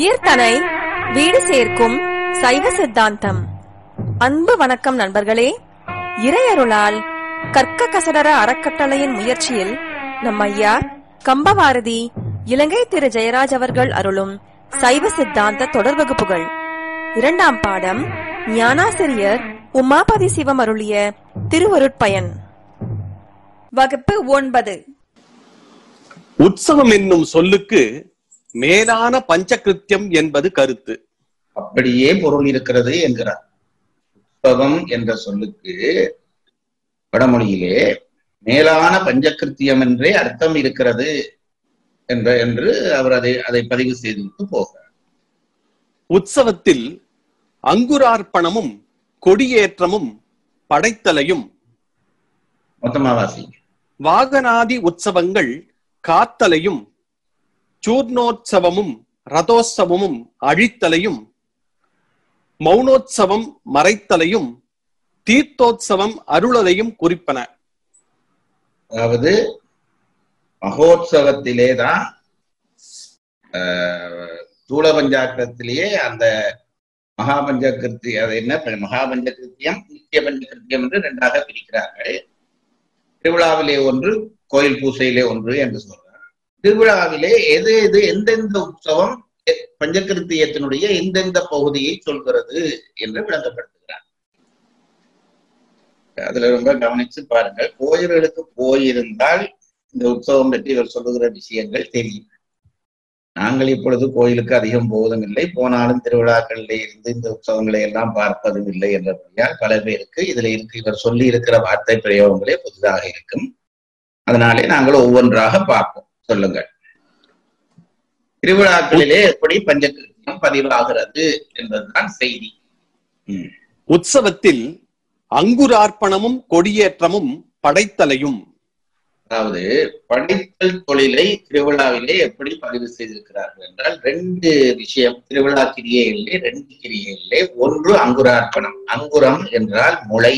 உயிர்தனை வீடு சேர்க்கும் சைவ சித்தாந்தம் அன்பு வணக்கம் நண்பர்களே இறையருளால் கற்க கசடர அறக்கட்டளையின் முயற்சியில் நம் ஐயா கம்பவாரதி இலங்கை திரு ஜெயராஜ் அவர்கள் அருளும் சைவ சித்தாந்த தொடர் வகுப்புகள் இரண்டாம் பாடம் ஞானாசிரியர் உமாபதி சிவம் அருளிய திருவருட்பயன் வகுப்பு ஒன்பது உற்சவம் என்னும் சொல்லுக்கு மேலான பஞ்சகிருத்தியம் என்பது கருத்து அப்படியே பொருள் இருக்கிறது என்கிறார் உற்சவம் என்ற சொல்லுக்கு வடமொழியிலே மேலான பஞ்சகிருத்தியம் என்றே அர்த்தம் இருக்கிறது என்ற என்று அவர் அதை அதை பதிவு செய்துவிட்டு போகிறார் உற்சவத்தில் அங்குரார்ப்பணமும் கொடியேற்றமும் படைத்தலையும் மொத்தமா வாசிங்க வாகனாதி உற்சவங்கள் காத்தலையும் சூர்ணோற்சவமும் ரதோற்சவமும் அழித்தலையும் மௌனோற்சவம் மறைத்தலையும் தீர்த்தோற்சவம் அருளலையும் குறிப்பன அதாவது மகோத்சவத்திலே தான் ஆஹ், ஸ்தூல பஞ்சாக்கத்திலேயே அந்த மகாபஞ்சகிருத்தி அது என்ன மகாபஞ்சகிருத்தியம் நித்திய பஞ்சகிருத்தியம் என்று ரெண்டாக பிரிக்கிறார்கள் திருவிழாவிலே ஒன்று கோயில் பூசையிலே ஒன்று என்று சொல்றார் திருவிழாவிலே எது எது எந்தெந்த உற்சவம் எ- பஞ்சகிருத்தியத்தினுடைய எந்தெந்த பகுதியை சொல்கிறது என்று விளங்கப்படுத்துகிறார் அதுல ரொம்ப கவனிச்சு பாருங்க கோயில்களுக்கு போயிருந்தால் இந்த உற்சவம் பற்றி இவர் சொல்லுகிற விஷயங்கள் தெரியும் நாங்கள் இப்பொழுது கோயிலுக்கு அதிகம் போவதும் இல்லை போனாலும் திருவிழாக்களிலே இருந்து இந்த உற்சவங்களை எல்லாம் பார்ப்பதும் இல்லை என்றபடியால் பல பேருக்கு இதுல இருக்கு இவர் சொல்லி இருக்கிற வார்த்தை பிரயோகங்களே புதிதாக இருக்கும் அதனாலே நாங்கள் ஒவ்வொன்றாக பார்ப்போம் சொல்லுங்கள் திருவிழாக்களிலே எப்படி பஞ்சகிருத்தியம் பதிவாகிறது என்பதுதான் செய்தி ம். உற்சவத்தில் அங்குரார்ப்பணமும் கொடியேற்றமும் படைத்தலையும் அதாவது படைத்தல் தொழிலை திருவிழாவிலே எப்படி பதிவு செய்திருக்கிறார்கள் என்றால் ரெண்டு விஷயம் திருவிழா கிரியைகளிலே ரெண்டு கிரியைகளிலே ஒன்று அங்குரார்ப்பணம் அங்குரம் என்றால் முளை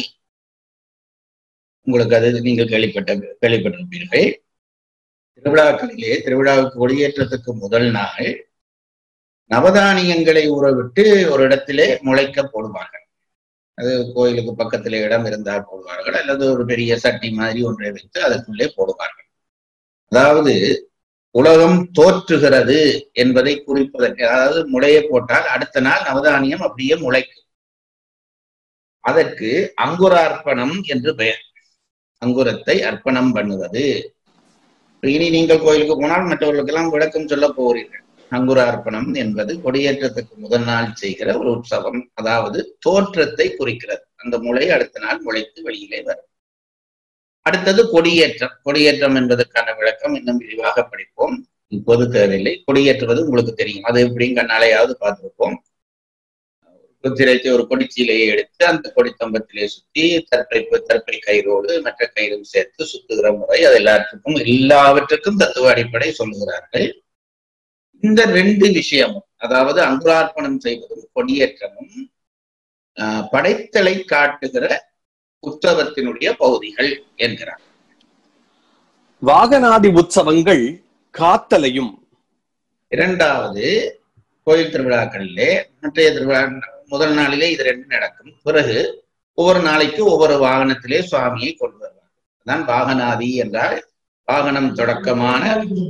உங்களுக்கு அது நீங்கள் கேள்விப்பட்ட கேள்விப்பட்டிருப்பீர்கள் திருவிழாக்களிலே திருவிழாவுக்கு கொடியேற்றத்துக்கு முதல் நாள் நவதானியங்களை ஊறவிட்டு ஒரு இடத்திலே முளைக்க போடுவார்கள் அது கோயிலுக்கு பக்கத்துல இடம் இருந்தால் போடுவார்கள் அல்லது ஒரு பெரிய சட்டி மாதிரி ஒன்றை வைத்து அதற்குள்ளே போடுவார்கள் அதாவது உலகம் தோற்றுகிறது என்பதை குறிப்பதற்கு அதாவது முளையை போட்டால் அடுத்த நாள் நவதானியம் அப்படியே முளைக்கும் அதற்கு அங்குரார்ப்பணம் என்று பெயர் அங்குரத்தை அர்ப்பணம் பண்ணுவது இனி நீங்கள் கோயிலுக்கு போனால் மற்றவர்களுக்கெல்லாம் விளக்கம் சொல்ல போகிறீர்கள் அங்குரார்ப்பணம் என்பது கொடியேற்றத்துக்கு முதல் நாள் செய்கிற ஒரு உற்சவம் அதாவது தோற்றத்தை குறிக்கிறது அந்த முளை அடுத்த நாள் முளைத்து வெளியிலே வரும் அடுத்தது கொடியேற்றம் கொடியேற்றம் என்பதற்கான விளக்கம் இன்னும் விரிவாக படிப்போம் இப்போது தேவையில்லை கொடியேற்றுவது உங்களுக்கு தெரியும் அது எப்படியும் கண்ணாலையாவது பார்த்திருப்போம் குதிரைக்கு ஒரு கொடிச்சீலையை எடுத்து அந்த கொடித்தம்பத்திலே சுத்தி தற்பை தற்பை கயிறோடு மற்ற கயிறும் சேர்த்து சுத்துகிற முறை அது எல்லாத்துக்கும் எல்லாவற்றுக்கும் தத்துவ அடிப்படை சொல்லுகிறார்கள் இந்த ரெண்டு விஷயமும் அதாவது அங்குரார்ப்பணம் செய்வதும் கொடியேற்றமும் ஆஹ், படைத்தலை காட்டுகிற உற்சவத்தினுடைய பகுதிகள் என்கிறார் வாகனாதி உற்சவங்கள் காத்தலையும் இரண்டாவது கோயில் திருவிழாக்களிலே மற்றைய திருவிழா முதல் நாளிலே இது ரெண்டு நடக்கும் பிறகு ஒவ்வொரு நாளைக்கு ஒவ்வொரு வாகனத்திலே சுவாமியை கொண்டு வருவார் அதான் வாகனாதி என்றால் வாகனம் தொடக்கமான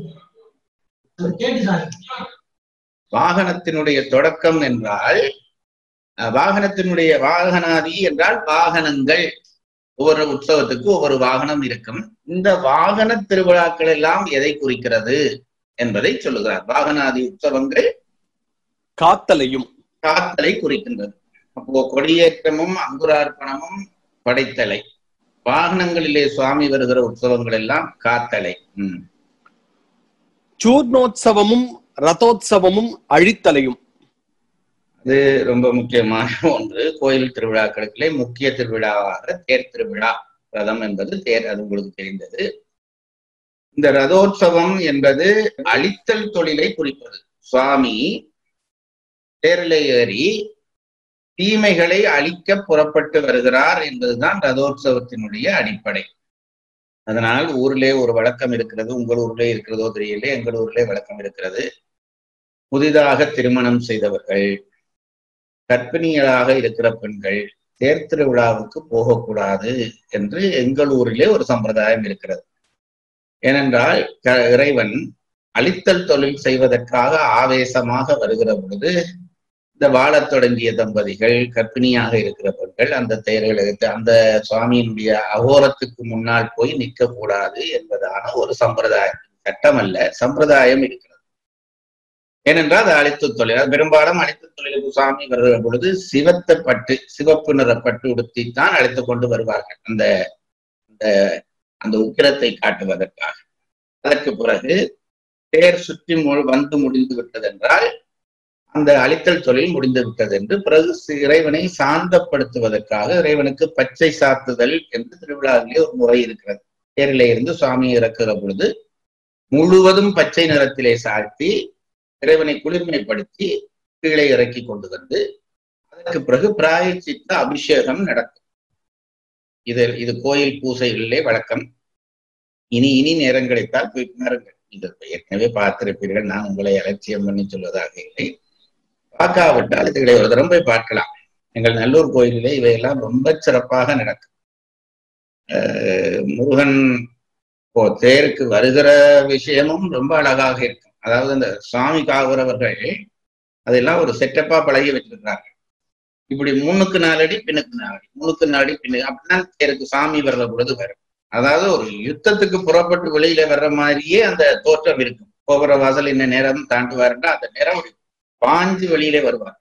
வாகனத்தினுடைய தொடக்கம் என்றால் அஹ், வாகனத்தினுடைய வாகனாதி என்றால் வாகனங்கள் ஒவ்வொரு உற்சவத்துக்கு ஒவ்வொரு வாகனம் இருக்கும் இந்த வாகன திருவிழாக்கள் எல்லாம் எதை குறிக்கிறது என்பதை சொல்லுகிறார் வாகனாதி உற்சவங்கள் காத்தலையும் காத்தலை குறிக்கின்றது அப்போ கொடியேற்றமும் அங்குரார்ப்பணமும் படைத்தலை வாகனங்களிலே சுவாமி வருகிற உற்சவங்கள் எல்லாம் காத்தலை உம் சூர்ணோற்சவமும் ரதோற்சவமும் அழித்தலையும் அது ரொம்ப முக்கியமான ஒன்று கோயில் திருவிழாக்களுக்கிலே முக்கிய திருவிழாவாக தேர் திருவிழா ரதம் என்பது தேர் அது உங்களுக்கு தெரிந்தது இந்த ரதோற்சவம் என்பது அழித்தல் தொழிலை குறிப்பது சுவாமி தேரிலே ஏறி தீமைகளை அழிக்க புறப்பட்டு வருகிறார் என்பதுதான் ரதோற்சவத்தினுடைய அடிப்படை அதனால் ஊரிலே ஒரு வழக்கம் இருக்கிறது உங்கள் ஊரிலே இருக்கிறதோ தெரியல எங்கள் ஊரிலே வழக்கம் இருக்கிறது புதிதாக திருமணம் செய்தவர்கள் கர்ப்பிணிகளாக இருக்கிற பெண்கள் தேர் திருவிழாவுக்கு போகக்கூடாது என்று எங்கள் ஊரிலே ஒரு சம்பிரதாயம் இருக்கிறது ஏனென்றால் க- இறைவன் அழித்தல் தொழில் செய்வதற்காக ஆவேசமாக வருகிற பொழுது இந்த வாழத் தொடங்கிய தம்பதிகள் கர்ப்பிணியாக இருக்கிற பெண்கள் அந்த தேர்களுக்கு அந்த சுவாமியினுடைய அகோரத்துக்கு முன்னால் போய் நிற்க கூடாது என்பதான ஒரு சம்பிரதாயம் சட்டம் அல்ல சம்பிரதாயம் இருக்கிறது ஏனென்றால் அது அழித்து தொழில் அது பெரும்பாலும் அழித்து தொழிலுக்கு சுவாமி வருகிற பொழுது சிவத்த பட்டு சிவப்பு நிற பட்டு உடுத்தித்தான் அழைத்து கொண்டு வருவார்கள் அந்த அந்த அந்த உக்கிரத்தை காட்டுவதற்காக அதற்கு பிறகு தேர் சுற்றி மு- வந்து முடிந்து விட்டது என்றால் அந்த அழித்தல் தொழில் முடிந்து விட்டது என்று பிறகு சி- இறைவனை சாந்தப்படுத்துவதற்காக இறைவனுக்கு பச்சை சாத்துதல் என்று திருவிழாவிலே ஒரு முறை இருக்கிறது தேரிலே இருந்து சுவாமி இறக்குற பொழுது முழுவதும் பச்சை நிறத்திலே சாழ்த்தி இறைவனை குளிர்மைப்படுத்தி கீழே இறக்கி கொண்டு வந்து அதற்கு பிறகு பிராயச்சித்த அபிஷேகம் நடக்கும் இது இது கோயில் பூசைகளிலே வழக்கம் இனி இனி நேரம் கிடைத்தால் போய் பாருங்கள் நீங்கள் ஏற்கனவே பார்த்திருப்பீர்கள் நான் உங்களை அலட்சியம் பண்ணி சொல்வதாக இல்லை பார்க்காவிட்டால் இதுகளை ஒரு தரம் போய் பார்க்கலாம் எங்கள் நல்லூர் கோயிலிலே இவையெல்லாம் ரொம்ப சிறப்பாக நடக்கும் அஹ் முருகன் இப்போ தேருக்கு வருகிற விஷயமும் ரொம்ப அழகாக இருக்கும் அதாவது அந்த சுவாமி காவுறவர்கள் அதெல்லாம் ஒரு செட்டப்பா பழகி வச்சிருக்கிறார்கள் இப்படி மூணுக்கு நாலு அடி பின்னுக்கு நாலு அடி மூணுக்கு நாலு அடி பின்னு அப்படிதான் தேருக்கு சாமி வர்ற பொழுது வரும் அதாவது ஒரு யுத்தத்துக்கு புறப்பட்டு வெளியில வர்ற மாதிரியே அந்த தோற்றம் இருக்கும் போகிற வாசல் இந்த நேரம் தாண்டுவாருன்னா அந்த நேரம் அப்படி பாஞ்சு வெளியிலே வருவாங்க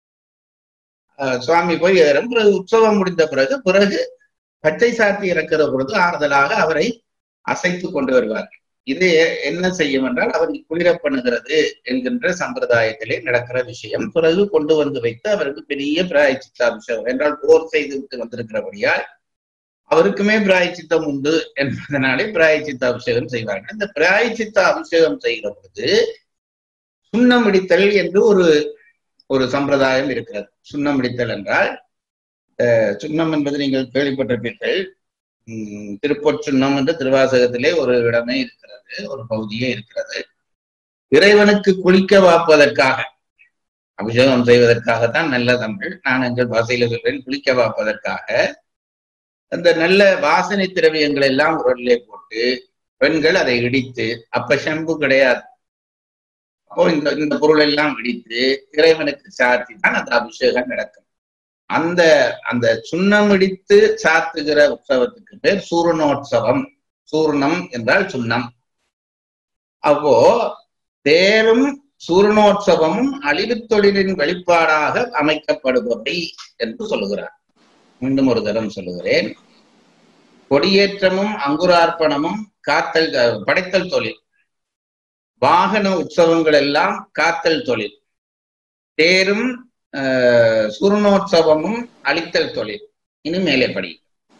அஹ் சுவாமி போய் ஏறும் பிறகு உற்சவம் முடிந்த பிறகு பிறகு பச்சை சாத்தி இறக்கிற பொழுது ஆறுதலாக அவரை அசைத்து கொண்டு வருவார்கள் இது என்ன செய்யும் என்றால் அவரை குளிர பண்ணுகிறது என்கின்ற சம்பிரதாயத்திலே நடக்கிற விஷயம் பிறகு கொண்டு வந்து வைத்து அவருக்கு பெரிய பிராயச்சித்தாபிஷேகம் என்றால் போர் செய்து விட்டு வந்திருக்கிறபடியால் அவருக்குமே பிராயச்சித்தம் உண்டு என்பதனாலே பிராயச்சித்த அபிஷேகம் செய்வார்கள் இந்த பிராயச்சித்த அபிஷேகம் செய்கிற பொழுது சுண்ணம் இடித்தல் என்று ஒரு ஒரு சம்பிரதாயம் இருக்கிறது சுண்ணம் இடித்தல் என்றால் அஹ், சுண்ணம் என்பது நீங்கள் கேள்விப்பட்டிருப்பீர்கள் உம், திருப்பொற்சுண்ணம் என்று திருவாசகத்திலே ஒரு இடமே இருக்கிறது ஒரு பகுதியே இருக்கிறது இறைவனுக்கு குளிக்க வாப்பதற்காக அபிஷேகம் செய்வதற்காகத்தான் நல்ல தமிழ் நான் எங்கள் பாஷையில சொல்றேன் குளிக்க வாப்பதற்காக அந்த நல்ல வாசனை திரவியங்கள் எல்லாம் உரல்லே போட்டு பெண்கள் அதை இடித்து அப்ப ஷம்பு கிடையாது அப்போ இந்த இந்த பொருள் எல்லாம் இடித்து இறைவனுக்கு சாத்தி தான் அந்த அபிஷேகம் நடக்கும் அந்த அந்த சுண்ணம் இடித்து சாத்துகிற உற்சவத்துக்கு பேர் சூரணோற்சவம் சூர்ணம் என்றால் சுண்ணம் அப்போ தேரும் சூரணோற்சவமும் அழிவுத் தொழிலின் வெளிப்பாடாக அமைக்கப்படுபவை என்று சொல்லுகிறார் மீண்டும் ஒரு தரம் சொல்லுகிறேன் கொடியேற்றமும் அங்குரார்ப்பணமும் காத்தல் படைத்தல் தொழில் வாகன உற்சவங்கள் எல்லாம் காத்தல் தொழில் தேரும் ஆஹ், சூர்ணோற்சவமும் அழித்தல் தொழில் இனி மேலே படி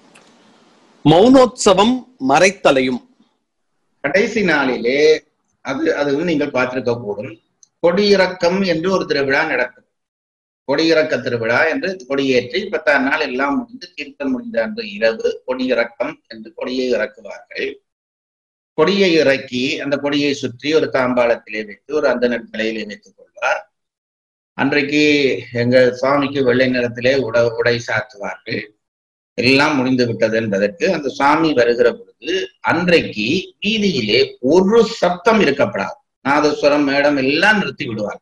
மௌனோத்சவம் மறைத்தலையும் கடைசி நாளிலே அது அதுவும் நீங்கள் பார்த்திருக்க கூடும் கொடியிறக்கம் என்று ஒரு திருவிழா நடக்கும் கொடியிறக்க திருவிழா என்று கொடியேற்றி பத்தாம் நாள் எல்லாம் முடிந்து தீர்த்தம் முடிந்த அன்று இரவு கொடியிறக்கம் என்று கொடியை இறக்குவார்கள் கொடியை இறக்கி அந்த கொடியை சுற்றி ஒரு தாம்பாளத்திலே வைத்து ஒரு அந்த தலையிலே வைத்துக் கொள்வார் அன்றைக்கு எங்க சுவாமிக்கு வெள்ளை நிறத்திலே உட உடை சாத்துவார்கள் எல்லாம் முடிந்து விட்டது என்பதற்கு அந்த சுவாமி வருகிற பொழுது அன்றைக்கு வீதியிலே ஒரு சப்தம் இருக்கப்படாது நாதஸ்வரம் மேடம் எல்லாம் நிறுத்தி விடுவார்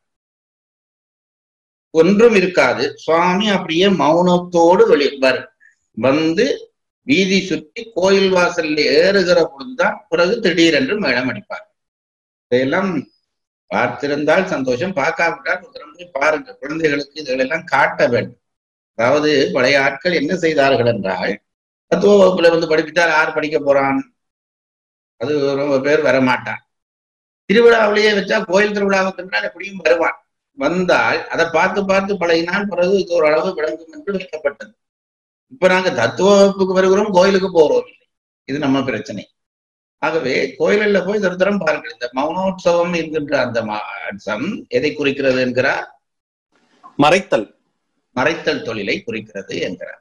ஒன்றும் இருக்காது சுவாமி அப்படியே மௌனத்தோடு வெளி வரும் வந்து வீதி சுற்றி கோயில் வாசல்ல ஏறுகிற பொழுதுதான் பிறகு திடீரென்று மேளம் அடிப்பார் இதையெல்லாம் பார்த்திருந்தால் சந்தோஷம் பார்க்காவிட்டால் ஒரு தடவை போய் பாருங்க குழந்தைகளுக்கு இதுகளெல்லாம் காட்ட வேண்டும் அதாவது பழைய ஆட்கள் என்ன செய்தார்கள் என்றால் தத்துவ வகுப்புல வந்து படிப்பித்தால் யார் படிக்க போறான் அது ரொம்ப பேர் வரமாட்டான் திருவிழாவிலேயே வச்சா கோயில் திருவிழாவுக்கு எப்படியும் வருவான் வந்தால் அதை பார்த்து பார்த்து பழகினால் பிறகு இது ஒரு அளவு விளங்கும் என்று வைக்கப்பட்டது இப்ப நாங்க தத்துவ வகுப்புக்கு வருகிறோம் கோயிலுக்கு போறோம் இல்லை இது நம்ம பிரச்சனை ஆகவே கோயிலில் போய் தருத்தரம் பாருங்கள் இந்த மௌனோற்சவம் என்கின்ற அந்த மா- அம்சம் எதை குறிக்கிறது என்கிறார் மறைத்தல் மறைத்தல் தொழிலை குறிக்கிறது என்கிறார்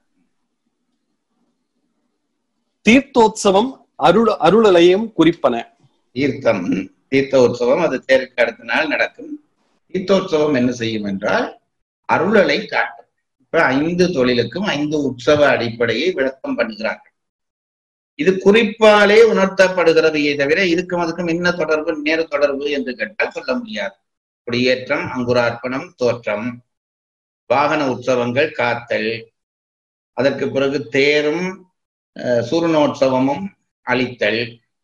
தீர்த்தோத்சவம் அருள் அருளலையும் குறிப்பன தீர்த்தம் தீர்த்த உற்சவம் அது தேருக்கு அடுத்த நாள் நடக்கும் தீர்த்தோற்சவம் என்ன செய்யும் என்றால் அருளலை காட்டும் இப்ப ஐந்து தொழிலுக்கும் ஐந்து உற்சவ அடிப்படையை விளக்கம் பண்ணுகிறார்கள் இது குறிப்பாலே உணர்த்தப்படுகிறதையே தவிர இதுக்கும் அதுக்கும் என்ன தொடர்பு நேர தொடர்பு என்று கேட்டால் சொல்ல முடியாது குடியேற்றம் அங்குரார்ப்பணம் தோற்றம் வாகன உற்சவங்கள் காத்தல் அதற்கு பிறகு தேரும் அஹ், சூரணோற்சவமும் அழித்தல்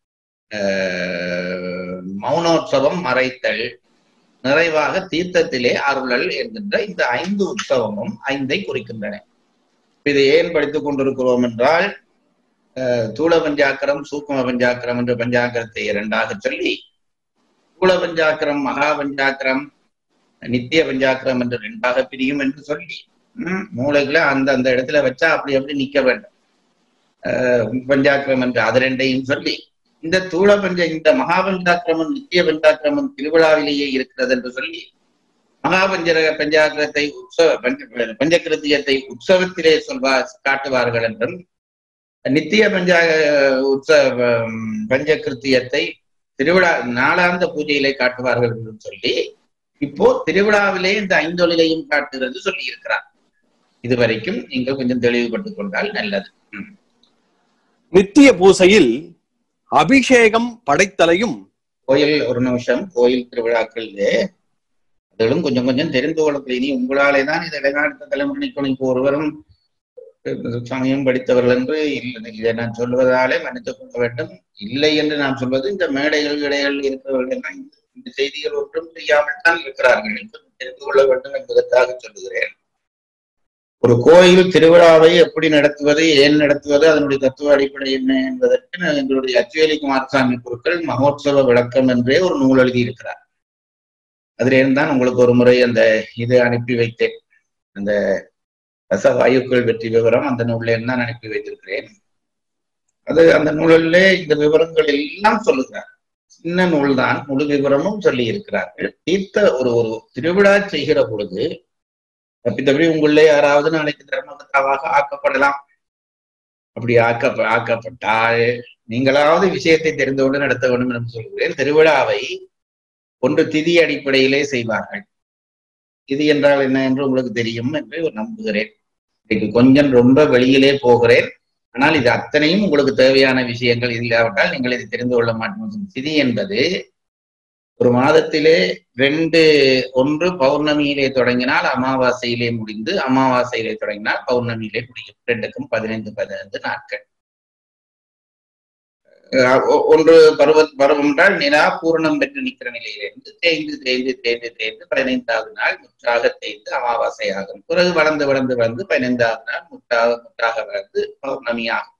அஹ், மௌனோற்சவம் மறைத்தல் நிறைவாக தீர்த்தத்திலே அருளல் என்கின்ற இந்த ஐந்து உற்சவமும் ஐந்தை குறிக்கின்றன இதை ஏன் படித்துக் கொண்டிருக்கிறோம் என்றால் அஹ், தூள பஞ்சாக்கரம் சூக்கும பஞ்சாக்கரம் என்ற பஞ்சாக்கரத்தை இரண்டாக சொல்லி தூள பஞ்சாக்கரம் மகா பஞ்சாக்கரம் நித்திய பஞ்சாக்கரம் என்று ரெண்டாக பிரியும் என்று சொல்லி ம், மூளைகளை அந்த அந்த இடத்துல வச்சா அப்படி அப்படி நிக்க வேண்டும் அஹ், பஞ்சாக்கரம் என்று அது ரெண்டையும் சொல்லி இந்த தூள பஞ்ச இந்த மகா பஞ்சாக்கிரமம் நித்திய பஞ்சாக்கிரமம் திருவிழாவிலேயே இருக்கிறது என்று சொல்லி மகாபஞ்சர பஞ்சாக்கிரத்தை உற்சவ பஞ்ச பஞ்சகிருத்தியத்தை உற்சவத்திலே சொல்வா காட்டுவார்கள் என்றும் நித்திய பஞ்சா உற்சவ பஞ்சகிருத்தியத்தை திருவிழா நாளாந்த பூஜையிலே காட்டுவார்கள் என்றும் சொல்லி இப்போ திருவிழாவிலே இந்த ஐந்தொழிலையும் காட்டுகிறது சொல்லி இருக்கிறார் இதுவரைக்கும் நீங்கள் கொஞ்சம் தெளிவுபட்டுக் கொண்டால் நல்லது ம். நித்திய பூசையில் அபிஷேகம் படைத்தலையும் கோயில் ஒரு நிமிஷம் கோயில் திருவிழாக்களிலே அதிலும் கொஞ்சம் கொஞ்சம் தெரிந்து கொள்ளக்கூடிய இனி உங்களாலே தான் இதை வெளிநாட்டு தலைமுறைக்கு இப்போ ஒருவரும் சமயம் படித்தவர்கள் என்று இல்லை இதை நான் சொல்வதாலே மன்னித்துக் கொள்ள வேண்டும் இல்லை என்று நான் சொல்வது இந்த மேடைகள் இடைகள் இருக்கிறவர்கள் எல்லாம் இந்த- இந்த செய்திகள் ஒன்றும் தெரியாமல் தான் இருக்கிறார்கள் என்று தெரிந்து கொள்ள வேண்டும் என்பதற்காக சொல்லுகிறேன் ஒரு கோயில் திருவிழாவை எப்படி நடத்துவது ஏன் நடத்துவது அதனுடைய தத்துவ அடிப்படை என்ன என்பதற்கு நான் எங்களுடைய அச்சுவேலி குமாரசாமி குருக்கள் மகோத்சவ விளக்கம் என்றே ஒரு நூல் எழுதியிருக்கிறார் அதிலிருந்து தான் உங்களுக்கு ஒரு முறை அந்த இது அனுப்பி வைத்தேன் அந்த ரசவாயுக்கள் வெற்றி விவரம் அந்த நூல்ல இருந்து தான் அனுப்பி வைத்திருக்கிறேன் அது அந்த நூலிலே இந்த விவரங்கள் எல்லாம் சொல்லுகிறார் சின்ன நூல் தான் முழு விவரமும் சொல்லி இருக்கிறார்கள் தீர்த்த ஒரு ஒரு திருவிழா செய்கிற பொழுது தப்பித்தபடி உங்களே யாராவது நாளைக்கு தர்மகத்தாவாக ஆக்கப்படலாம் அப்படி ஆக்க ஆக்கப்பட்டால் நீங்களாவது விஷயத்தை தெரிந்து கொண்டு நடத்த வேண்டும் என்று சொல்கிறேன் திருவிழாவை ஒன்று திதி அடிப்படையிலே செய்வார்கள் திதி என்றால் என்ன என்று உங்களுக்கு தெரியும் என்று நம்புகிறேன் இன்னைக்கு கொஞ்சம் ரொம்ப வெளியிலே போகிறேன் ஆனால் இது அத்தனையும் உங்களுக்கு தேவையான விஷயங்கள் இல்லாவிட்டால் நீங்கள் இதை தெரிந்து கொள்ள மாட்டோம் திதி என்பது ஒரு மாதத்திலே ரெண்டு ஒன்று பௌர்ணமியிலே தொடங்கினால் அமாவாசையிலே முடிந்து அமாவாசையிலே தொடங்கினால் பௌர்ணமியிலே முடியும் ரெண்டுக்கும் பதினைந்து பதினைந்து நாட்கள் அஹ் ஒ- ஒன்று பருவ பருவம் என்றால் நிலா பூரணம் பெற்று நிற்கிற நிலையிலிருந்து தேய்ந்து தேய்ந்து தேய்ந்து தேய்ந்து பதினைந்தாவது நாள் முற்றாக தேய்ந்து அமாவாசை ஆகும் பிறகு வளர்ந்து வளர்ந்து வளர்ந்து பதினைந்தாவது நாள் முற்றாக முற்றாக வளர்ந்து பௌர்ணமி ஆகும்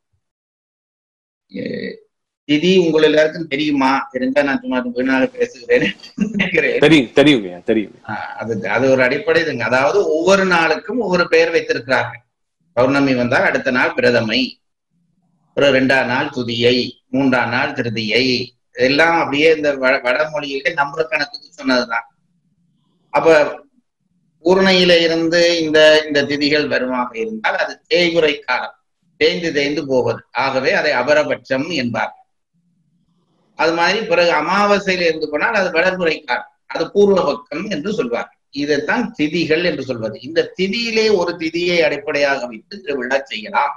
எ- திதி உங்கள் எல்லாருக்கும் தெரியுமா தெரிஞ்சா நான் சும்மா வீணாக பேசுகிறேன் நினைக்கிறேன் தெரியும் தெரியுங்க தெரியும் ஆஹ் அது அது ஒரு அடிப்படை இதுங்க அதாவது ஒவ்வொரு நாளுக்கும் ஒவ்வொரு பெயர் வைத்திருக்கிறார்கள் பௌர்ணமி வந்தால் அடுத்த நாள் பிரதமை ஒரு ரெண்டாம் நாள் துதியை மூன்றாம் நாள் திருதியை எல்லாம் அப்படியே இந்த வட வடமொழியிலே நம்பர் கணக்குக்கு சொன்னதுதான் அப்ப பூர்ணையில இருந்து இந்த இந்த திதிகள் வருமாக இருந்தால் அது தேய்குறை காலம் தேய்ந்து தேய்ந்து போவது ஆகவே அதை அபரபட்சம் என்பார் அது மாதிரி பிறகு அமாவாசையில இருந்து போனால் அது வடமுறை காலம் அது பூர்வ பக்கம் என்று சொல்வார் இதைத்தான் திதிகள் என்று சொல்வது இந்த திதியிலே ஒரு திதியை அடிப்படையாக வைத்து திருவிழா செய்யலாம்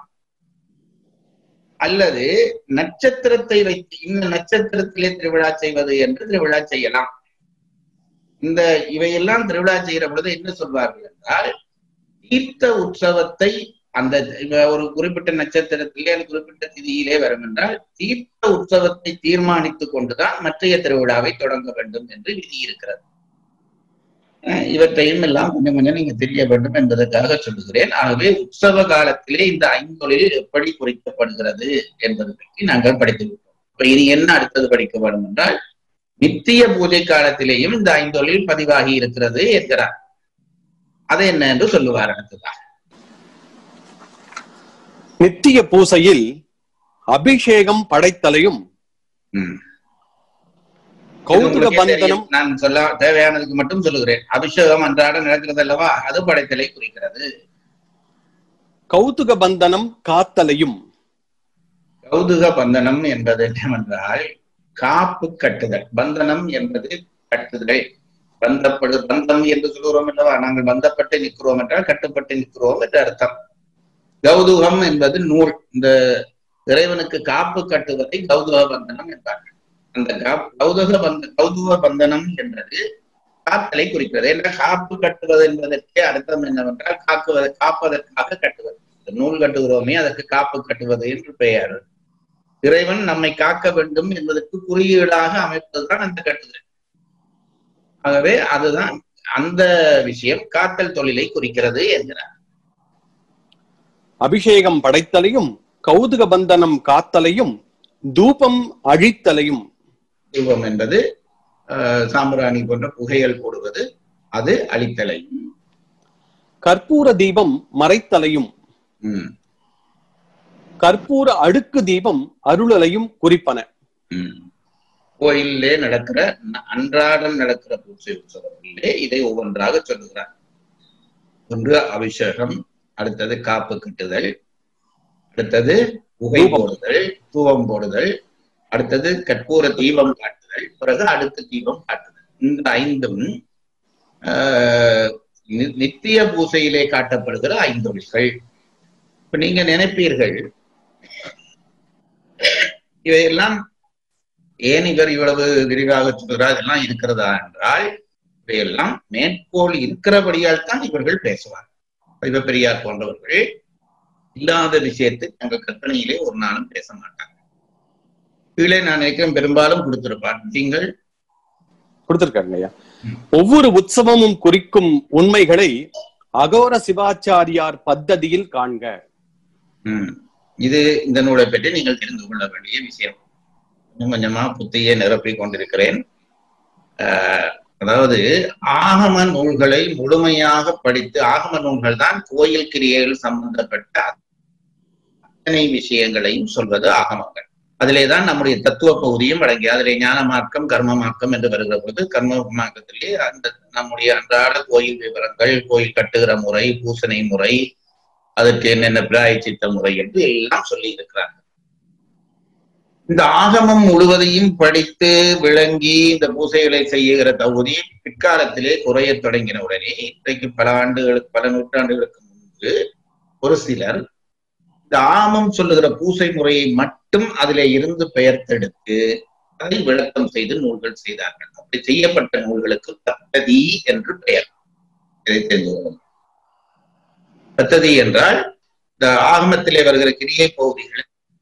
அல்லது நட்சத்திரத்தை வைத்து இந்த நட்சத்திரத்திலே திருவிழா செய்வது என்று திருவிழா செய்யலாம் இந்த இவையெல்லாம் திருவிழா செய்கிற பொழுது என்ன சொல்வார்கள் என்றால் தீர்த்த உற்சவத்தை அந்த இப்ப ஒரு குறிப்பிட்ட நட்சத்திரத்திலே அல்லது குறிப்பிட்ட திதியிலே வரும் என்றால் தீர்த்த உற்சவத்தை தீர்மானித்துக் கொண்டுதான் மற்றைய திருவிழாவை தொடங்க வேண்டும் என்று விதி இருக்கிறது அஹ் இவற்றையும் எல்லாம் கொஞ்சம் கொஞ்சம் நீங்க தெரிய வேண்டும் என்பதற்காக சொல்லுகிறேன் ஆகவே உற்சவ காலத்திலே இந்த ஐந்தொழில் எப்படி குறிக்கப்படுகிறது என்பது பற்றி நாங்கள் படித்து விட்டோம் இப்ப இனி என்ன அடுத்தது படிக்க வேண்டும் என்றால் நித்திய பூஜை காலத்திலேயும் இந்த ஐந்தொழில் பதிவாகி இருக்கிறது என்கிறார் அது என்ன என்று சொல்லுவார் அடுத்ததாக நித்திய பூசையில் அபிஷேகம் படைத்தலையும் ம். இது கௌதுக உங்களுக்கே பந்தனம் தெரியும். நான் சொல்ல தேவையானதுக்கு மட்டும் சொல்லுகிறேன் அபிஷேகம் அன்றாட நடக்கிறது அல்லவா அது படைத்தலை குறிக்கிறது கௌதுக பந்தனம் காத்தலையும் கௌதுக பந்தனம் என்பது என்னவென்றால் காப்பு கட்டுதல் பந்தனம் என்பது கட்டுதல் பந்தப்படு பந்தம் என்று சொல்கிறோம் அல்லவா நாங்கள் பந்தப்பட்டு நிற்கிறோம் என்றால் கட்டுப்பட்டு நிற்கிறோம் என்று அர்த்தம் கௌதுகம் என்பது நூல் இந்த இறைவனுக்கு காப்பு கட்டுவதை கௌதுக பந்தனம் என்பார்கள் அந்த கா- கௌதுக பந்த கௌதுக பந்தனம் என்பது காத்தலை குறிக்கிறது ஏன்னா காப்பு கட்டுவது என்பதற்கே அர்த்தம் என்னவென்றால் காக்குவது காப்பதற்காக கட்டுவது இந்த நூல் கட்டுகிறோமே அதற்கு காப்பு கட்டுவது என்று பெயர் இறைவன் நம்மை காக்க வேண்டும் என்பதற்கு குறியீடாக அமைப்பதுதான் அந்த கட்டுதல் ஆகவே அதுதான் அந்த விஷயம் காத்தல் தொழிலை குறிக்கிறது என்கிறார் அபிஷேகம் படைத்தலையும் கௌதுக பந்தனம் காத்தலையும் தூபம் அழித்தலையும் தூபம் என்பது ஆஹ், சாம்பிராணி போன்ற புகைகள் போடுவது அது அழித்தலையும் கற்பூர தீபம் மறைத்தலையும் உம், கற்பூர அடுக்கு தீபம் அருளலையும் குறிப்பன உம். கோயிலே நடக்கிற ந- அன்றாடம் நடக்கிற பூஜை உற்சவங்களிலே இதை ஒவ்வொன்றாக சொல்லுகிறார் ஒன்று அபிஷேகம் அடுத்தது காப்பு கட்டுதல் அடுத்தது புகை தூபம். போடுதல் தூபம் போடுதல் அடுத்தது கற்பூர தீபம் காட்டுதல் பிறகு அடுத்த தீபம் காட்டுதல் இந்த ஐந்தும் ஆஹ், நி- நித்திய பூசையிலே காட்டப்படுகிற ஐந்தொழில்கள் இப்ப நீங்க நினைப்பீர்கள் இவையெல்லாம் ஏன் இவர் இவ்வளவு விரிவாக சொல்கிறார் இதெல்லாம் இருக்கிறதா என்றால் இவையெல்லாம் மேற்கோள் இருக்கிறபடியால் தான் இவர்கள் பேசுவார் இவ பெரியார் போன்றவர்கள் இல்லாத விஷயத்தை தங்கள் கற்பனையிலே ஒரு நாளும் பேச மாட்டாங்க கீழே நான் நினைக்கிறேன் பெரும்பாலும் கொடுத்திருப்பார் நீங்கள் கொடுத்திருக்காங்க ஐயா ஒவ்வொரு உற்சவமும் குறிக்கும் உண்மைகளை அகோர சிவாச்சாரியார் பத்ததியில் காண்க ம், இது இந்த நூலை பற்றி நீங்கள் தெரிந்து கொள்ள வேண்டிய விஷயம் கொஞ்சம் கொஞ்சமா புத்தியை நிரப்பிக் கொண்டிருக்கிறேன் ஆஹ், அதாவது ஆகம நூல்களை முழுமையாக படித்து ஆகம நூல்கள் தான் கோயில் கிரியைகள் சம்பந்தப்பட்ட அத்தனை விஷயங்களையும் சொல்வது ஆகமங்கள் அதிலே தான் நம்முடைய தத்துவ பகுதியும் அடங்கி அதிலே ஞான மார்க்கம் கர்ம மார்க்கம் என்று வருகிற பொழுது கர்ம மார்க்கத்திலே அந்த நம்முடைய அன்றாட கோயில் விவரங்கள் கோயில் கட்டுகிற முறை பூசணை முறை அதற்கு என்னென்ன பிராயச்சித்த முறை என்று எல்லாம் சொல்லி இருக்கிறார்கள் இந்த ஆகமம் முழுவதையும் படித்து விளங்கி இந்த பூசைகளை செய்யுகிற தகுதி பிற்காலத்திலே குறையத் தொடங்கின உடனே இன்றைக்கு பல ஆண்டுகளுக்கு பல நூற்றாண்டுகளுக்கு முன்பு ஒரு சிலர் இந்த ஆமம் சொல்லுகிற பூசை முறையை மட்டும் அதிலே இருந்து பெயர்த்தெடுத்து அதை விளக்கம் செய்து நூல்கள் செய்தார்கள் அப்படி செய்யப்பட்ட நூல்களுக்கு பத்ததி என்று பெயர் இதை தெரிந்து கொள்ளுங்கள் பத்ததி என்றால் இந்த ஆகமத்திலே வருகிற கிரியை பகுதிகளை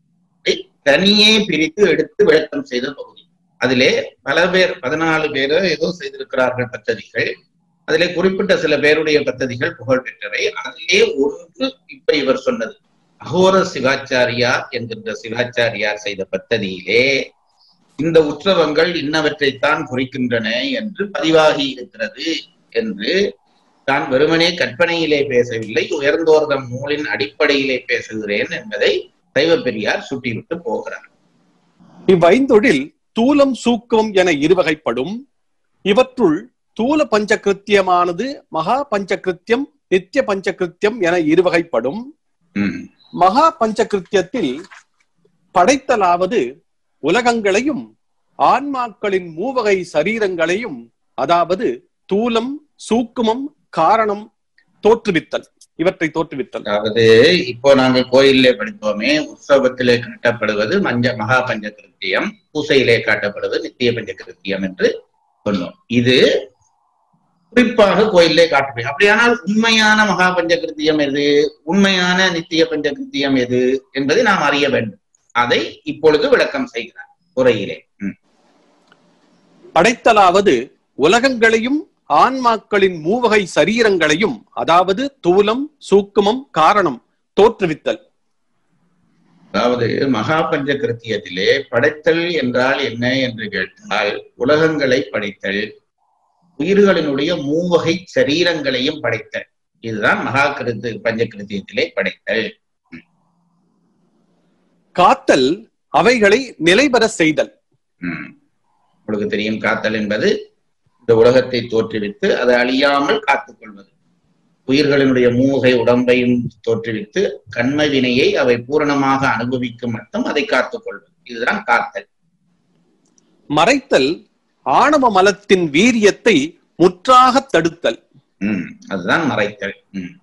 தனியே பிரித்து எடுத்து விளக்கம் செய்த பகுதி அதிலே பல பேர் பதினாலு பேரோ ஏதோ செய்திருக்கிறார்கள் பத்ததிகள் அதிலே குறிப்பிட்ட சில பேருடைய பத்ததிகள் புகழ் பெற்றவை அதிலே ஒன்று இப்ப இவர் சொன்னது அகோர சிவாச்சாரியார் என்கின்ற சிவாச்சாரியார் செய்த பத்ததியிலே இந்த உற்சவங்கள் இன்னவற்றைத்தான் குறிக்கின்றன என்று பதிவாகி இருக்கிறது என்று தான் வெறுமனே கற்பனையிலே பேசவில்லை உயர்ந்தோர்தம் நூலின் அடிப்படையிலே பேசுகிறேன் என்பதை சைவ பெரியார் சுட்டிவிட்டு போகிறார் இவ்வைந்தொழில் தூலம் சூக்கம் என இருவகைப்படும் இவற்றுள் தூல பஞ்சகிருத்தியமானது மகா பஞ்சகிருத்தியம் நித்திய பஞ்சகிருத்தியம் என இருவகைப்படும் உம் மகா பஞ்சகிருத்தியத்தில் படைத்தலாவது உலகங்களையும் ஆன்மாக்களின் மூவகை சரீரங்களையும் அதாவது தூலம் சூக்குமம் காரணம் தோற்றுவித்தல் இவற்றை தோற்றுவித்தல் அதாவது இப்போ நாங்கள் கோயிலே படித்தோமே உற்சவத்திலே காட்டப்படுவது மஞ்ச மகா பஞ்சகிருத்தியம் பூசையிலே காட்டப்படுவது நித்திய பஞ்சகிருத்தியம் என்று சொன்னோம் இது குறிப்பாக கோயிலே காட்டப்படும் அப்படியானால் உண்மையான மகா பஞ்சகிருத்தியம் எது உண்மையான நித்திய பஞ்சகிருத்தியம் எது என்பதை நாம் அறிய வேண்டும் அதை இப்பொழுது விளக்கம் செய்கிறார் உரையிலே ம். படைத்தலாவது உலகங்களையும் ஆன்மாக்களின் மூவகை சரீரங்களையும் அதாவது தூலம் சூக்குமம் காரணம் தோற்றுவித்தல் அதாவது மகா பஞ்சகிருத்தியத்திலே படைத்தல் என்றால் என்ன என்று கேட்டால் உலகங்களை படைத்தல் உயிர்களினுடைய மூவகை சரீரங்களையும் படைத்தல் இதுதான் மகா கிருத்து பஞ்சகிருத்தியத்திலே படைத்தல் காத்தல் அவைகளை நிலைபெற செய்தல் உம் உங்களுக்கு தெரியும் காத்தல் என்பது இந்த உலகத்தை தோற்றுவித்து அதை அழியாமல் காத்துக் கொள்வது உயிர்களினுடைய மூகை உடம்பையும் தோற்றுவித்து கண்ம வினையை அவை பூரணமாக அனுபவிக்கும் மட்டும் அதை காத்துக் கொள்வது இதுதான் காத்தல் மறைத்தல் ஆணவ மலத்தின் வீரியத்தை முற்றாக தடுத்தல் ம் அதுதான் மறைத்தல் ம்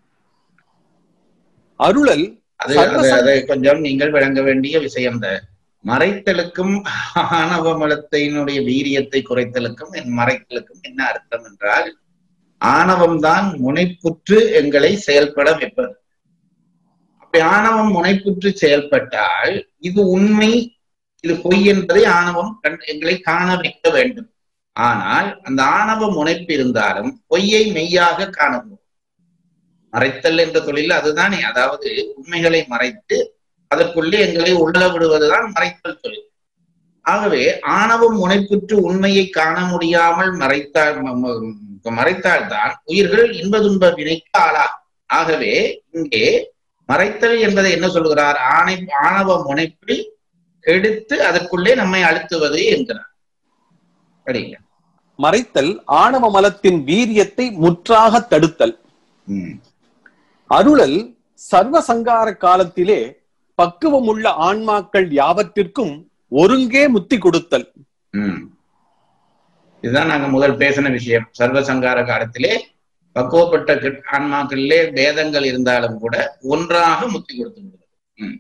அருளல் அது சர்வ அது சங்- அதை கொஞ்சம் நீங்கள் விளங்க வேண்டிய விஷயம் இந்த மறைத்தலுக்கும் ஆணவ மலத்தினுடைய வீரியத்தை குறைத்தலுக்கும் என் மறைத்தலுக்கும் என்ன அர்த்தம் என்றால் ஆணவம்தான் முனைப்புற்று எங்களை செயல்பட வைப்பது அப்படி ஆணவம் முனைப்புற்று செயல்பட்டால் இது உண்மை இது பொய் என்பதை ஆணவம் கண்- எங்களை காண வைக்க வேண்டும் ஆனால் அந்த ஆணவ முனைப்பு இருந்தாலும் பொய்யை மெய்யாக காணவும் மறைத்தல் என்ற தொழில் அதுதானே அதாவது உண்மைகளை மறைத்து அதற்குள்ளே எங்களை உள்ள விடுவதுதான் மறைத்தல் தொழில் ஆகவே ஆணவம் முனைப்புற்று உண்மையை காண முடியாமல் மறைத்தால் ம- ம- மறைத்தால்தான் உயிர்கள் இன்ப துன்ப வினைக்கு ஆளாகும் ஆகவே இங்கே மறைத்தல் என்பதை என்ன சொல்கிறார் ஆணை ஆணவ முனைப்பை கெடுத்து அதற்குள்ளே நம்மை அழுத்துவது என்கிறார் படிங்க மறைத்தல் ஆணவ மலத்தின் வீரியத்தை முற்றாக தடுத்தல் ம் அருளல் சர்வ சங்கார காலத்திலே பக்குவமுள்ள ஆன்மாக்கள் யாவற்றிற்கும் ஒருங்கே முத்தி கொடுத்தல் ம் இதுதான் நாங்க முதல் பேசின விஷயம் சர்வசங்கார காலத்திலே பக்குவப்பட்ட கிட்- ஆன்மாக்களிலே பேதங்கள் இருந்தாலும் கூட ஒன்றாக முத்தி கொடுத்து விடுவது ம்.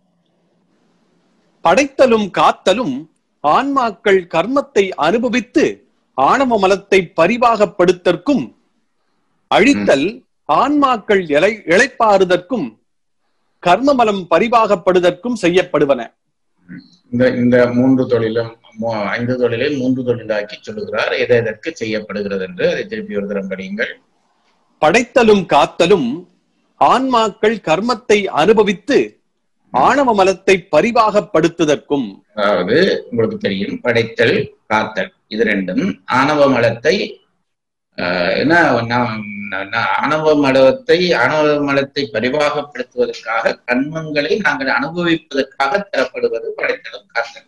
படைத்தலும் காத்தலும் ஆன்மாக்கள் கர்மத்தை அனுபவித்து ஆணவ மலத்தை பரிவாகப்படுத்தற்கும் அழித்தல் ஆன்மாக்கள் இலை இளைப்பாறுதற்கும் கர்மமலம் பரிவாகப்படுதற்கும் செய்யப்படுவன இந்த இந்த மூன்று தொழிலும் மூ- ஐந்து தொழிலை மூன்று தொழிலாக்கி சொல்லுகிறார் எது எதற்கு செய்யப்படுகிறது என்று அதை திருப்பி ஒரு தரம் படியுங்கள் படைத்தலும் காத்தலும் ஆன்மாக்கள் கர்மத்தை அனுபவித்து ஆணவ மலத்தை பரிவாகப்படுத்துதற்கும் அதாவது உங்களுக்கு தெரியும் படைத்தல் காத்தல் இது ரெண்டும் ஆணவ மலத்தை ஆஹ், என்ன நா- நா- நா- ஆணவ மலத்தை ஆணவ மலத்தை பரிவாகப்படுத்துவதற்காக கண்மங்களை நாங்கள் அனுபவிப்பதற்காக தரப்படுவது படைத்தலும் காத்தல்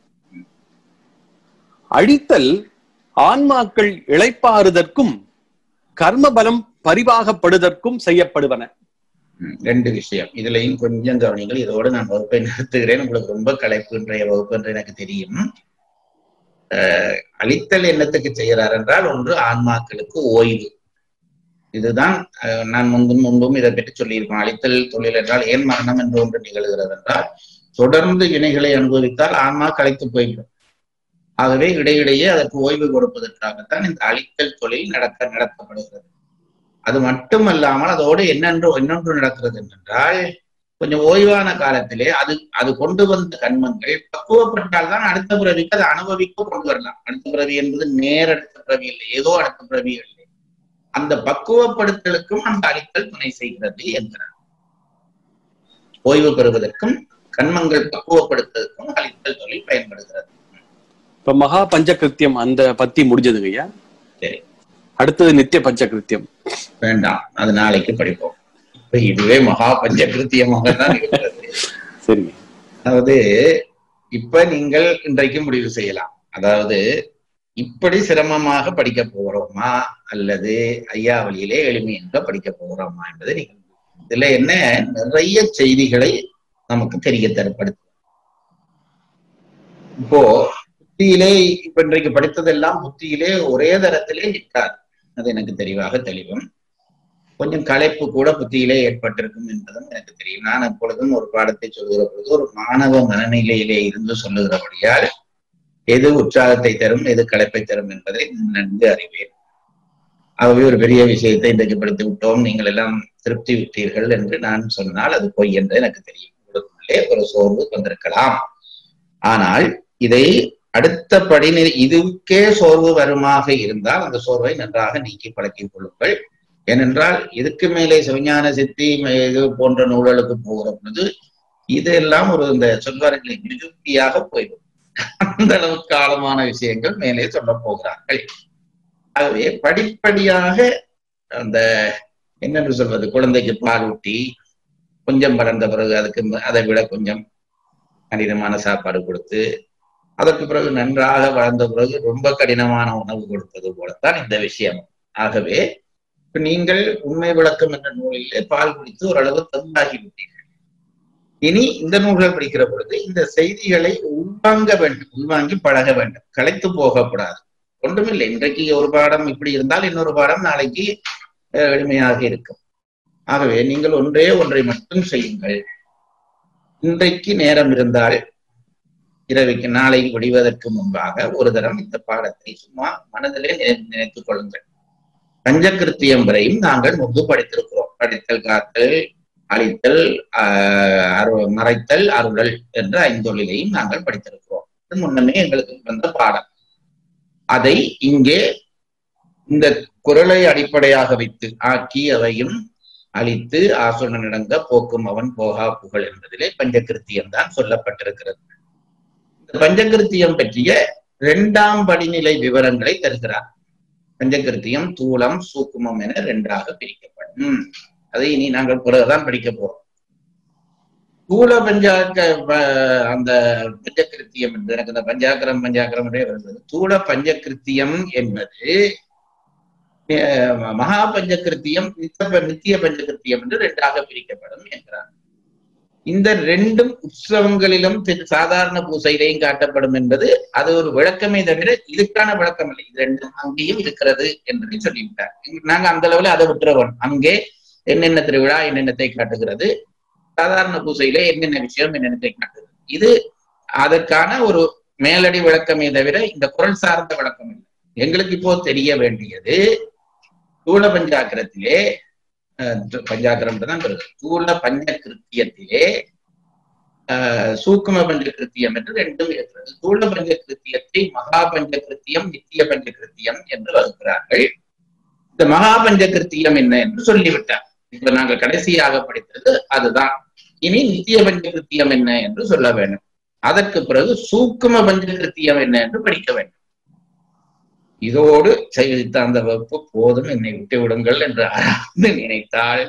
அழித்தல் ஆன்மாக்கள் இளைப்பாறுதற்கும் கர்மபலம் பரிவாகப்படுதற்கும் செய்யப்படுவன ம், ரெண்டு விஷயம் இதுலயும் கொஞ்சம் கவனிங்கள் இதோடு நான் வகுப்பை நிறுத்துகிறேன் உங்களுக்கு ரொம்ப களைப்பு இன்றைய வகுப்பு என்று எனக்கு தெரியும் அஹ், அழித்தல் என்னத்துக்கு செய்கிறார் என்றால் ஒன்று ஆன்மாக்களுக்கு ஓய்வு இதுதான் அஹ், நான் முன்பும் முன்பும் இதை பற்றி சொல்லியிருக்கோம் அழித்தல் தொழில் என்றால் ஏன் மரணம் என்று ஒன்று நிகழ்கிறது என்றால் தொடர்ந்து வினைகளை அனுபவித்தால் ஆன்மா களைத்து போய்விடும் ஆகவே இடையிடையே அதற்கு ஓய்வு கொடுப்பதற்காகத்தான் இந்த அழித்தல் தொழில் நடக்க நடத்தப்படுகிறது அது மட்டுமல்லாமல் அதோடு என்னென்று இன்னொன்று நடக்கிறது என்றால் கொஞ்சம் ஓய்வான காலத்திலே அது அது கொண்டு வந்த கண்மங்கள் பக்குவப்பட்டால் தான் அடுத்த பிறவிக்கு அதை அனுபவிக்க கொண்டு வரலாம் அடுத்த பிறவி என்பது நேர் அடுத்த பிறவி இல்லை ஏதோ அடுத்த பிறவி இல்லை அந்த பக்குவப்படுத்தலுக்கும் அந்த அழித்தல் துணை செய்கிறது என்கிறார் ஓய்வு பெறுவதற்கும் கண்மங்கள் பக்குவப்படுத்துவதற்கும் அழித்தல் தொழில் பயன்படுகிறது இப்ப மகா பஞ்சகிருத்தியம் அந்த பத்தி முடிஞ்சதுங்க ஐயா சரி அடுத்தது நித்திய பஞ்சகிருத்தியம் வேண்டாம் அது நாளைக்கு படிப்போம் இப்ப இதுவே மகா பஞ்சகிருத்தியமாக தான் இருக்கிறது சரிங்க அதாவது இப்ப நீங்கள் இன்றைக்கு முடிவு செய்யலாம் அதாவது இப்படி சிரமமாக படிக்க போறோமா அல்லது ஐயா வழியிலே எளிமையாக படிக்க போகிறோமா என்பதை நீங்கள் இதுல என்ன நிறைய செய்திகளை நமக்கு தெரிய தரப்படுத்து இப்போ புத்தியிலே இப்ப இன்றைக்கு படித்ததெல்லாம் புத்தியிலே ஒரே தரத்திலே நிற்காது அது எனக்கு தெளிவாக தெளிவும் கொஞ்சம் களைப்பு கூட புத்தியிலே ஏற்பட்டிருக்கும் என்பதும் எனக்கு தெரியும் நான் எப்பொழுதும் ஒரு பாடத்தை சொல்லுகிற பொழுது ஒரு மாணவ மனநிலையிலே இருந்து சொல்லுகிறபடியால் எது உற்சாகத்தை தரும் எது களைப்பை தரும் என்பதை நான் நன்கு அறிவேன் ஆகவே ஒரு பெரிய விஷயத்தை இன்றைக்கு படித்து விட்டோம் நீங்கள் எல்லாம் திருப்தி விட்டீர்கள் என்று நான் சொன்னால் அது பொய் என்று எனக்கு தெரியும் உங்களுக்குள்ளே ஒரு சோர்வு வந்திருக்கலாம் ஆனால் இதை அடுத்த படிநிலை இதுக்கே சோர்வு வருமாக இருந்தால் அந்த சோர்வை நன்றாக நீக்கி பழக்கிக் கொள்ளுங்கள் ஏனென்றால் இதுக்கு மேலே சிவஞான சித்தி ம- இது போன்ற நூல்களுக்கு போகிற பொழுது இதெல்லாம் ஒரு இந்த சொல்வார்களை நிருப்தியாக போய்விடும் அந்த அளவுக்கு ஆழமான விஷயங்கள் மேலே சொல்ல போகிறார்கள் ஆகவே படிப்படியாக அந்த என்னென்று சொல்வது குழந்தைக்கு பால் ஊட்டி கொஞ்சம் வளர்ந்த பிறகு அதுக்கு ம- அதை விட கொஞ்சம் கடினமான சாப்பாடு கொடுத்து அதற்கு பிறகு நன்றாக வளர்ந்த பிறகு ரொம்ப கடினமான உணவு கொடுப்பது போலத்தான் இந்த விஷயம் ஆகவே இப்ப நீங்கள் உண்மை விளக்கம் என்ற நூலிலே பால் குடித்து ஓரளவு தந்தாகி விட்டீர்கள் இனி இந்த நூல்கள் படிக்கிற பொழுது இந்த செய்திகளை உள்வாங்க வேண்டும் உள்வாங்கி பழக வேண்டும் களைத்து போகக்கூடாது ஒன்றுமில்லை இன்றைக்கு ஒரு பாடம் இப்படி இருந்தால் இன்னொரு பாடம் நாளைக்கு அஹ், எளிமையாக இருக்கும் ஆகவே நீங்கள் ஒன்றே ஒன்றை மட்டும் செய்யுங்கள் இன்றைக்கு நேரம் இருந்தால் இரவுக்கு நாளை விடுவதற்கு முன்பாக ஒரு தரம் இந்த பாடத்தை சும்மா மனதிலே நினை- நினைத்துக் கொள்ளுங்கள் பஞ்சகிருத்தியம் வரையும் நாங்கள் முன்பு படித்திருக்கிறோம் படித்தல் காத்தல் அழித்தல் ஆஹ், அரு- மறைத்தல் அருளல் என்ற ஐந்தொழிலையும் நாங்கள் படித்திருக்கிறோம் இது முன்னமே எங்களுக்கு வந்த பாடம் அதை இங்கே இந்த குரலை அடிப்படையாக வைத்து ஆக்கி அதையும் அழித்து ஆசுரனிடங்க போக்கும் அவன் போகா புகழ் என்பதிலே பஞ்சகிருத்தியம் தான் சொல்லப்பட்டிருக்கிறது இந்த பஞ்சகிருத்தியம் பற்றிய இரண்டாம் படிநிலை விவரங்களை தருகிறார் பஞ்சகிருத்தியம் தூளம் சூக்குமம் என இரண்டாக பிரிக்கப்படும் அதை இனி நாங்கள் பிறகுதான் படிக்க போறோம் தூள பஞ்சாக்க ப- அந்த பஞ்சகிருத்தியம் என்று எனக்கு இந்த பஞ்சாக்கரம் பஞ்சாக்கரம் என்றே வருகிறது தூள பஞ்சகிருத்தியம் என்பது அஹ், மகா பஞ்சகிருத்தியம் நித்திய நித்திய பஞ்சகிருத்தியம் என்று இரண்டாக பிரிக்கப்படும் என்கிறார் இந்த ரெண்டும் உற்சவங்களிலும் தெ- சாதாரண பூசையிலையும் காட்டப்படும் என்பது அது ஒரு விளக்கமே தவிர இதுக்கான விளக்கம் இல்லை இது ரெண்டும் அங்கேயும் இருக்கிறது என்பதை சொல்லிவிட்டார் இங்க நாங்க அந்த அளவுல அதை விட்டுறவோம் அங்கே என்னென்ன திருவிழா என்னென்னத்தை காட்டுகிறது சாதாரண பூசையில என்னென்ன விஷயம் என்னென்னத்தை காட்டுகிறது இது அதற்கான ஒரு மேலடி விளக்கமே தவிர இந்த குரல் சார்ந்த விளக்கம் இல்லை எங்களுக்கு இப்போ தெரிய வேண்டியது தூள பஞ்சாக்கரத்திலே அஹ், து- பஞ்சாக்கரம் தான் வருது தூள பஞ்ச கிருத்தியத்திலே ஆஹ், சூக்கும பஞ்ச கிருத்தியம் என்று ரெண்டும் இருக்கிறது தூள பஞ்ச கிருத்தியத்தை மகா பஞ்ச கிருத்தியம் நித்திய பஞ்ச கிருத்தியம் என்று வகுக்கிறார்கள் இந்த மகா பஞ்ச கிருத்தியம் என்ன என்று சொல்லிவிட்டார் இப்ப நாங்கள் கடைசியாக படித்தது அதுதான் இனி நித்திய பஞ்ச கிருத்தியம் என்ன என்று சொல்ல வேண்டும் அதற்கு பிறகு சூக்கும பஞ்ச கிருத்தியம் என்ன என்று படிக்க வேண்டும் இதோடு செய்த அந்த வகுப்பு போதும் என்னை விட்டு விடுங்கள் என்று ஆராய்ந்து நினைத்தால்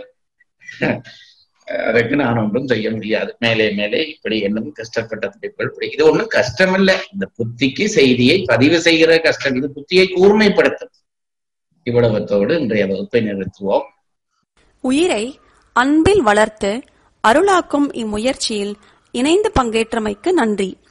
அதற்கு நான் ஒன்றும் செய்ய முடியாது மேலே மேலே இப்படி என்னும் கஷ்டப்பட்ட துடிப்புகள் இப்படி இது ஒண்ணும் கஷ்டமில்லை இந்த புத்திக்கு செய்தியை பதிவு செய்கிற கஷ்டம் இது புத்தியை கூர்மைப்படுத்தும் இவ்வளவத்தோடு இன்றைய வகுப்பை நிறுத்துவோம் உயிரை அன்பில் வளர்த்து அருளாக்கும் இம்முயற்சியில் இணைந்து பங்கேற்றமைக்கு நன்றி